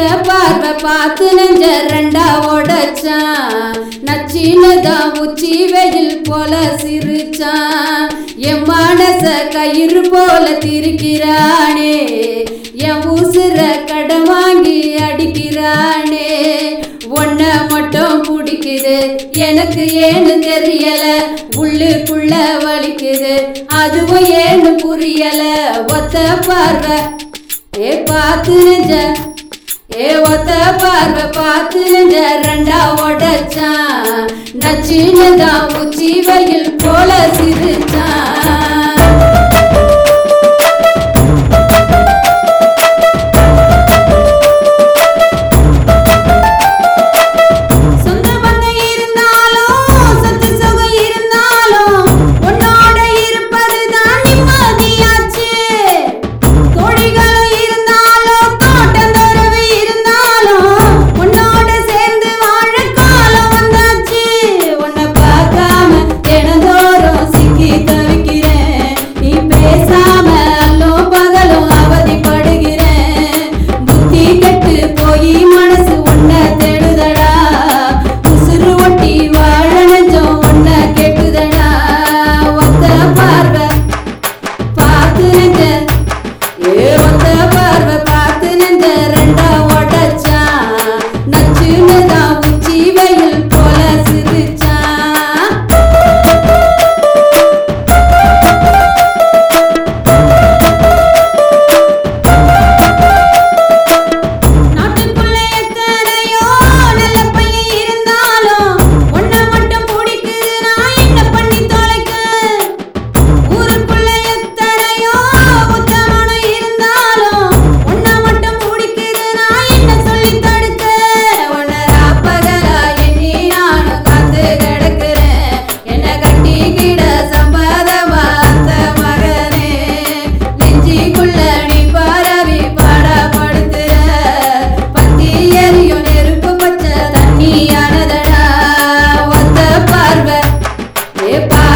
பார்வை பார்த்து நெஞ்ச ரெண்டா உடைச்சான் நச்சினதான் உச்சி வெயில் போல சிரிச்சான் என் மனச கயிறு போல திரிக்கிறானே என் உசுர கடன் வாங்கி அடிக்கிறானே ஒன்ன மட்டும் பிடிக்குது எனக்கு ஏன்னு தெரியல உள்ளுக்குள்ள வலிக்குது அதுவும் ஏன்னு புரியல ஒத்த பார்வை ஏ பார்த்து நெஞ்ச ஏ ஒத்த பார்வை பார்த்து நெஞ்ச ரெண்டா உடைச்சான் நச்சினதான் உச்சி வெயில் போல சிரிச்சான் சொந்த பந்தம் இருந்தாலும் சொத்து சுகம் இருந்தாலும் உன்னோட இருப்பது தான் நிம்மதியாச்சு தோழிகளும் இருந்தாலும் தோட்டந்தொரவு இருந்தாலும் உன்னோட சேர்ந்து வாழ காலம் வந்தாச்சு உன்னை பார்க்காம தினந்தோறும் சிக்கி தவிக்கிறேன் நீ பேசாம அல்லும் பகலும் அவதிப்படுகிறேன் புத்தி கெட்டு போய் மனசு ஒன்ன தேடுதடா உசுறு ஒட்டி வாழ நெஞ்சம் ஒன்ன கேட்டுதடா ஒத்த பார்வை பார்த்து நெஞ்ச ஏ ஒத்த பார்வை பார்த்து நெஞ்ச ரெண்டா உடைச்சான் நச்சுன்னு தான் உச்சி வெயில் போல சிரிச்சான் நாட்டுக்குள்ள எத்தனையோ நல்ல பையன் இருந்தாலும் உன்னை மட்டும் பிடிக்குது நான் என்ன பண்ணி தொலைக்க ஊருக்குள்ள எத்தனையோ உத்தமனம் இருந்தாலும் உன்னை மட்டும் பிடிக்குது நான் என்ன சொல்லி தடுக்க உன்னை ராப்பகலா எண்ணி நானும் காத்து கிடக்கிறேன் என்ன கட்டிக்கிட சம்பாதமா அந்த மகனே நெஞ்சிக்குள்ள நீ பரவி பாடப்படுத்துற பத்தி எரியும் நெருப்பு பச்சை தண்ணியானதடா ஒத்த பார்வை ஏ பா